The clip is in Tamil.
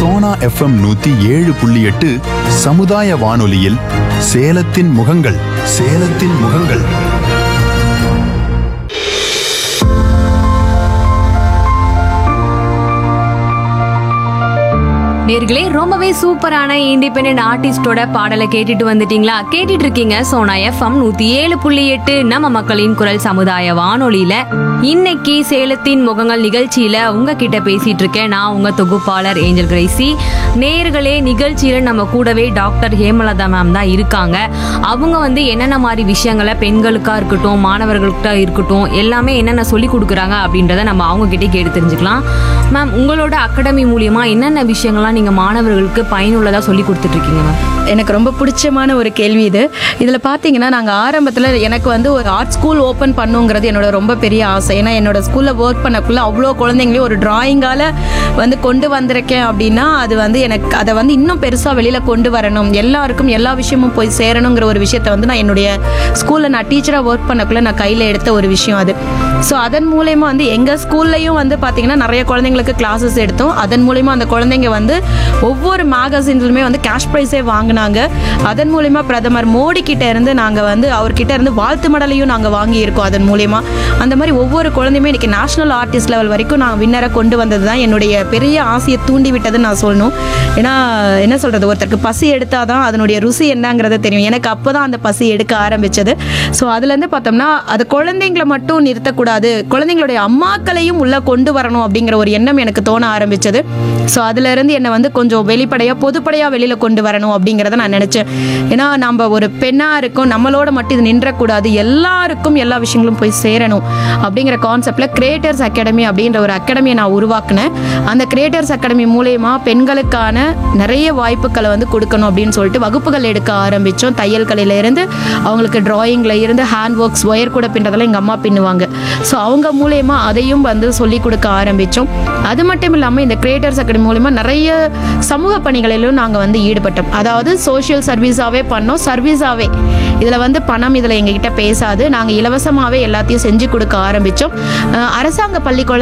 சோனா எஃப்எம் நூத்தி ஏழு புள்ளி எட்டு சமுதாய வானொலியில் சேலத்தின் முகங்கள் சேலத்தின் முகங்கள் நேர்களே ரொம்பவே சூப்பரான இண்டிபெண்டன்ட் ஆர்டிஸ்டோட பாடலை கேட்டுட்டு வந்துட்டீங்களா கேட்டுட்டு இருக்கீங்க சோனா எஃப்எம் நூத்தி ஏழு புள்ளி எட்டு நம்ம மக்களின் குரல் சமுதாய வானொலியில இன்னைக்கு சேலத்தின் முகங்கள் நிகழ்ச்சியில உங்ககிட்ட பேசிட்டு இருக்கேன் நான் உங்க தொகுப்பாளர் ஏஞ்சல் கிரேசி நேர்களே நிகழ்ச்சியில நம்ம கூடவே டாக்டர் ஹேமலதா மேம் தான் இருக்காங்க அவங்க வந்து என்னென்ன மாதிரி விஷயங்களை பெண்களுக்கா இருக்கட்டும் மாணவர்களுக்கா இருக்கட்டும் எல்லாமே என்னென்ன சொல்லி கொடுக்குறாங்க அப்படின்றத நம்ம அவங்க கிட்டே கேட்டு தெரிஞ்சுக்கலாம் மேம் உங்களோட அகாடமி மூலியமா என்னென்ன விஷயங்கள்லாம் நீங்க மாணவர்களுக்கு பயனுள்ளதா சொல்லி கொடுத்துட்டு இருக்கீங்க மேம் எனக்கு ரொம்ப பிடிச்சமான ஒரு கேள்வி இது இதில் பார்த்தீங்கன்னா நாங்கள் ஆரம்பத்தில் எனக்கு வந்து ஒரு ஆர்ட் ஸ்கூல் ஓப்பன் பண்ணுங்கிறது என்னோட ரொம்ப பெரிய ஆசை ஏன்னா என்னோட ஸ்கூலில் ஒர்க் பண்ணக்குள்ள அவ்வளோ குழந்தைங்களையும் ஒரு டிராயிங்கால் வந்து கொண்டு வந்திருக்கேன் அப்படின்னா அது வந்து எனக்கு அதை வந்து இன்னும் பெருசாக வெளியில் கொண்டு வரணும் எல்லாருக்கும் எல்லா விஷயமும் போய் சேரணுங்கிற ஒரு விஷயத்தை வந்து நான் என்னுடைய ஸ்கூலில் நான் டீச்சராக ஒர்க் பண்ணக்குள்ள நான் கையில் எடுத்த ஒரு விஷயம் அது ஸோ அதன் மூலயமா வந்து எங்கள் ஸ்கூல்லையும் வந்து பார்த்தீங்கன்னா நிறைய குழந்தைங்களுக்கு கிளாஸஸ் எடுத்தோம் அதன் மூலயமா அந்த குழந்தைங்க வந்து ஒவ்வொரு மேகசின்லுமே வந்து கேஷ் ப்ரைஸே வாங்கினாங்க அதன் மூலயமா பிரதமர் மோடி கிட்ட இருந்து நாங்கள் வந்து அவர்கிட்ட இருந்து வாழ்த்து மடலையும் நாங்கள் வாங்கியிருக்கோம் அதன் மூலயமா அந்த மாதிரி ஒவ்வொரு குழந்தையுமே இன்னைக்கு நேஷனல் ஆர்டிஸ்ட் லெவல் வரைக்கும் நான் வின்னரை கொண்டு வந்தது தான் என்னுடைய பெரிய ஆசையை தூண்டி விட்டதுன்னு நான் சொல்லணும் ஏன்னா என்ன சொல்கிறது ஒருத்தருக்கு பசி எடுத்தால் தான் அதனுடைய ருசி என்னங்கிறது தெரியும் எனக்கு அப்போ தான் அந்த பசி எடுக்க ஆரம்பிச்சது ஸோ அதுலேருந்து பார்த்தோம்னா அது குழந்தைங்களை மட்டும் நிறுத்தக்கூடாது குழந்தைங்களுடைய அம்மாக்களையும் உள்ளே கொண்டு வரணும் அப்படிங்கிற ஒரு எண்ணம் எனக்கு தோண ஆரம்பிச்சது ஸோ அதுலேருந்து என்னை வந்து கொஞ்சம் வெளிப்படையாக பொதுப்படையாக வெளியில் கொண்டு வரணும் அப்படிங்கிறத நான் நினச்சேன் ஏன்னா நம்ம ஒரு பெண்ணாக இருக்கோம் நம்மளோட மட்டும் இது நின்றக்கூடாது எல்லாருக்கும் எல்லா விஷயங்களும் போய் சேரணும் அப்படிங்கிற கான்செப்டில் கிரியேட்டர்ஸ் அகாடமி அப்படின்ற ஒரு அகாடமியை நான் உருவாக்குனேன் அந்த கிரியேட்டர்ஸ் அகாடமி மூலயமா பெண்களுக்கான நிறைய வாய்ப்புகளை வந்து கொடுக்கணும் அப்படின்னு சொல்லிட்டு வகுப்புகள் எடுக்க ஆரம்பித்தோம் தையல் கலையில இருந்து அவங்களுக்கு டிராயிங்கில் இருந்து ஹேண்ட் ஒர்க்ஸ் ஒயர் கூட பின்றதெல்லாம் எங்கள் அம்மா பின்னுவாங்க ஸோ அவங்க மூலயமா அதையும் வந்து சொல்லி கொடுக்க ஆரம்பித்தோம் அது மட்டும் இல்லாமல் இந்த கிரியேட்டர்ஸ் அகாடமி மூலயமா நிறைய சமூக பணிகளிலும் நாங்கள் வந்து ஈடுபட்டோம் அதாவது சோஷியல் சர்வீஸாகவே பண்ணோம் சர்வீஸாகவே இதில் வந்து பணம் இதில் எங்ககிட்ட பேசாது நாங்கள் இலவசமாகவே எல்லாத்தையும் செஞ்சு கொடுக்க ஆரம்பித்தோம் அரசாங்க பள்ளி குழந்தை